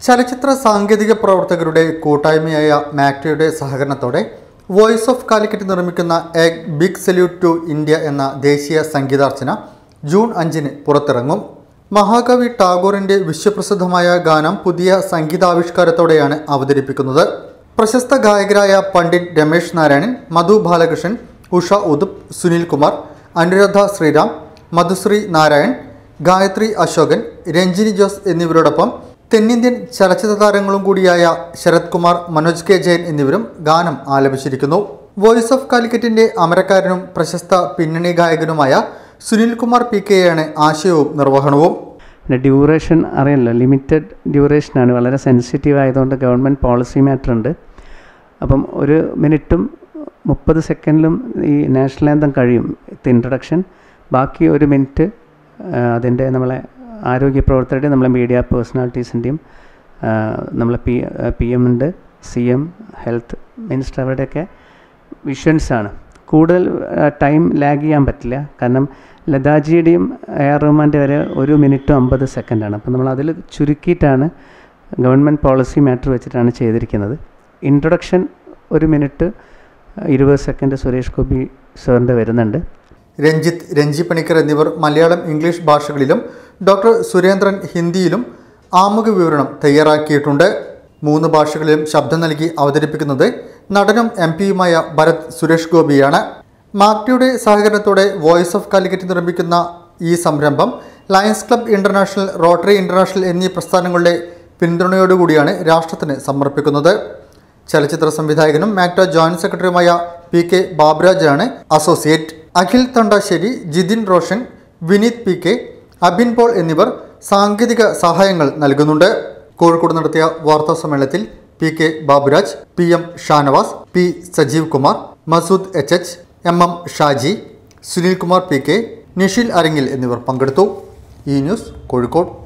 ചലച്ചിത്ര സാങ്കേതിക പ്രവർത്തകരുടെ കൂട്ടായ്മയായ മാക്ടയുടെ സഹകരണത്തോടെ വോയിസ് ഓഫ് കാലിക്കറ്റ് നിർമ്മിക്കുന്ന a big salute to India എന്ന ദേശീയ സംഗീതാർച്ചന ജൂൺ അഞ്ചിന് പുറത്തിറങ്ങും മഹാകവി ടാഗോറിന്റെ വിശ്വപ്രസിദ്ധമായ ഗാനം പുതിയ സംഗീതാവിഷ്കാരത്തോടെയാണ് അവതരിപ്പിക്കുന്നത് പ്രശസ്ത ഗായകരായ പണ്ഡിറ്റ് രമേശ് നാരായണൻ മധു ബാലകൃഷ്ണൻ ഉഷ ഉദുപ് സുനിൽ കുമാർ അനുരാധ ശ്രീറാം മധുശ്രീ നാരായൺ ഗായത്രി അശോകൻ രഞ്ജിനി ജോസ് എന്നിവരോടൊപ്പം തെന്നിന്ത്യൻ ചലച്ചിത്ര താരങ്ങളും കൂടിയായ ശരത് കുമാർ മനോജ് കെ ജയൻ എന്നിവരും ഗാനം ആലപിച്ചിരിക്കുന്നു വോയിസ് ഓഫ് കാലിക്കറ്റിന്റെ അമരക്കാരനും പ്രശസ്ത പിന്നണി ഗായകനുമായ സുനിൽ കുമാർ പി കെയാണ് ആശയവും നിർവഹണവും പിന്നെ ഡ്യൂറേഷൻ അറിയാമല്ലോ ലിമിറ്റഡ് ഡ്യൂറേഷനാണ് വളരെ സെൻസിറ്റീവ് ആയതുകൊണ്ട് ഗവൺമെൻറ് പോളിസി മാറ്റർ ഉണ്ട് അപ്പം ഒരു മിനിറ്റും മുപ്പത് സെക്കൻഡിലും ഈ നാഷണൽ ആന്തം കഴിയും ഇൻട്രഡക്ഷൻ ബാക്കി ഒരു മിനിറ്റ് അതിൻ്റെ നമ്മളെ ആരോഗ്യ പ്രവർത്തകരുടെയും നമ്മളെ മീഡിയ പേഴ്സണാലിറ്റീസിൻ്റെയും നമ്മളെ പി പി എം ഉണ്ട് സി എം ഹെൽത്ത് മിനിസ്റ്റർ അവരുടെയൊക്കെ വിഷൻസാണ് കൂടുതൽ ടൈം ലാഗ് ചെയ്യാൻ പറ്റില്ല കാരണം ലതാജിയുടെയും എ ആർ റഹ്മാൻ്റെ വരെ ഒരു മിനിറ്റും അമ്പത് സെക്കൻഡാണ് അപ്പോൾ നമ്മൾ അതിൽ ചുരുക്കിയിട്ടാണ് ഗവൺമെൻറ് പോളിസി മാറ്റർ വെച്ചിട്ടാണ് ചെയ്തിരിക്കുന്നത് ഇൻട്രൊഡക്ഷൻ ഒരു മിനിറ്റ് ഇരുപത് സെക്കൻഡ് സുരേഷ് ഗോപി സാറിൻ്റെ വരുന്നുണ്ട് രഞ്ജിത്ത് രഞ്ജി പണിക്കർ എന്നിവർ മലയാളം ഇംഗ്ലീഷ് ഭാഷകളിലും ഡോക്ടർ സുരേന്ദ്രൻ ഹിന്ദിയിലും ആമുഖ വിവരണം തയ്യാറാക്കിയിട്ടുണ്ട് മൂന്ന് ഭാഷകളിലും ശബ്ദം നൽകി അവതരിപ്പിക്കുന്നത് നടനും എം പിയുമായ ഭരത് സുരേഷ് ഗോപിയാണ് മാക്ടിയുടെ സഹകരണത്തോടെ വോയിസ് ഓഫ് കാലിക്കറ്റ് നിർമ്മിക്കുന്ന ഈ സംരംഭം Lions club international Rotary international എന്നീ പ്രസ്ഥാനങ്ങളുടെ പിന്തുണയോടുകൂടിയാണ് രാഷ്ട്രത്തിന് സമർപ്പിക്കുന്നത് ചലച്ചിത്ര സംവിധായകനും മാക്ട ജോയിന്റ് സെക്രട്ടറിയുമായ പി കെ ബാബുരാജാണ് associate Akhil Thandassery Jithin Roshan Vineeth P K Abin Paul എന്നിവർ സാങ്കേതിക സഹായങ്ങൾ നൽകുന്നുണ്ട് കോഴിക്കോട് നടത്തിയ വാർത്താ സമ്മേളനത്തിൽ P K Baburaj P M Shanavas P Sajeev Kumar Masood H H M M Shaji Sunil Kumar P K Nishil Arangil എന്നിവർ പങ്കെടുത്തു ഈ ന്യൂസ് കോഴിക്കോട്